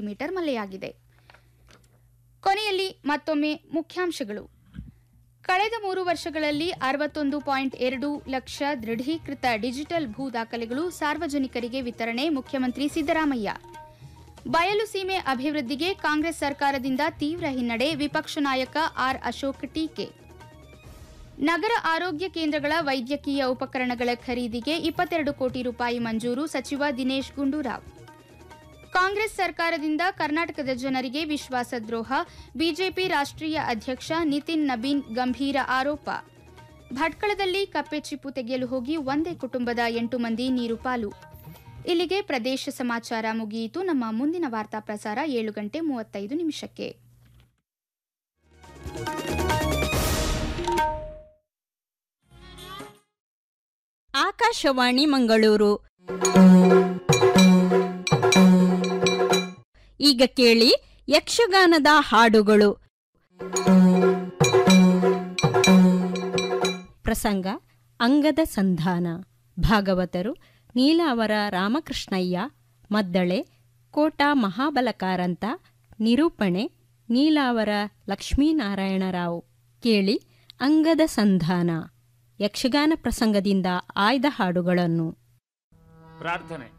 centimetre ಮಳೆಯಾಗಿದೆ ಕೊನೆಯಲ್ಲಿ ಮತ್ತೊಮ್ಮೆ ಮುಖ್ಯಾಂಶಗಳು ಕಳೆದ ಮೂರು ವರ್ಷಗಳಲ್ಲಿ ಅರವತ್ತೊಂದು ಪಾಯಿಂಟ್ ಎರಡು ಲಕ್ಷ ದೃಢೀಕೃತ ಡಿಜಿಟಲ್ ಭೂ ದಾಖಲೆಗಳು ಸಾರ್ವಜನಿಕರಿಗೆ ವಿತರಣೆ ಮುಖ್ಯಮಂತ್ರಿ ಸಿದ್ದರಾಮಯ್ಯ ಬಯಲು ಸೀಮೆ ಅಭಿವೃದ್ಧಿಗೆ ಕಾಂಗ್ರೆಸ್ ಸರ್ಕಾರದಿಂದ ತೀವ್ರ ಹಿನ್ನಡೆ ವಿಪಕ್ಷ ನಾಯಕ ಆರ್ ಅಶೋಕ್ ಟೀಕೆ ನಗರ ಆರೋಗ್ಯ ಕೇಂದ್ರಗಳ ವೈದ್ಯಕೀಯ ಉಪಕರಣಗಳ ಖರೀದಿಗೆ ಇಪ್ಪತ್ತೆರಡು ಕೋಟಿ ರೂಪಾಯಿ ಮಂಜೂರು ಸಚಿವ ದಿನೇಶ್ ಗುಂಡೂರಾವ್ ಕಾಂಗ್ರೆಸ್ ಸರ್ಕಾರದಿಂದ ಕರ್ನಾಟಕದ ಜನರಿಗೆ ವಿಶ್ವಾಸದ್ರೋಹ ಬಿಜೆಪಿ ರಾಷ್ಟ್ರೀಯ ಅಧ್ಯಕ್ಷ ನಿತಿನ್ ನಬೀನ್ ಗಂಭೀರ ಆರೋಪ ಭಟ್ಕಳದಲ್ಲಿ ಕಪ್ಪೆ ಚಿಪ್ಪು ತೆಗೆಯಲು ಹೋಗಿ ಒಂದೇ ಕುಟುಂಬದ ಎಂಟು ಮಂದಿ ನೀರು ಪಾಲು ಇಲ್ಲಿಗೆ ಪ್ರದೇಶ ಸಮಾಚಾರ ಮುಗಿಯಿತು ನಮ್ಮ ಮುಂದಿನ ವಾರ್ತಾ ಪ್ರಸಾರ ಏಳು ಗಂಟೆ ಮೂವತ್ತೈದು ನಿಮಿಷಕ್ಕೆ ಆಕಾಶವಾಣಿ ಮಂಗಳೂರು ಈಗ ಕೇಳಿ ಯಕ್ಷಗಾನದ ಹಾಡುಗಳು ಪ್ರಸಂಗ ಅಂಗದ ಸಂಧಾನ ಭಾಗವತರು ನೀಲಾವರ ರಾಮಕೃಷ್ಣಯ್ಯ ಮದ್ದಳೆ ಕೋಟ ಮಹಾಬಲಕಾರಂತ ನಿರೂಪಣೆ ನೀಲಾವರ ಲಕ್ಷ್ಮೀನಾರಾಯಣರಾವ್ ಕೇಳಿ ಅಂಗದ ಸಂಧಾನ ಯಕ್ಷಗಾನ ಪ್ರಸಂಗದಿಂದ ಆಯ್ದ ಹಾಡುಗಳನ್ನು ಪ್ರಾರ್ಥನೆ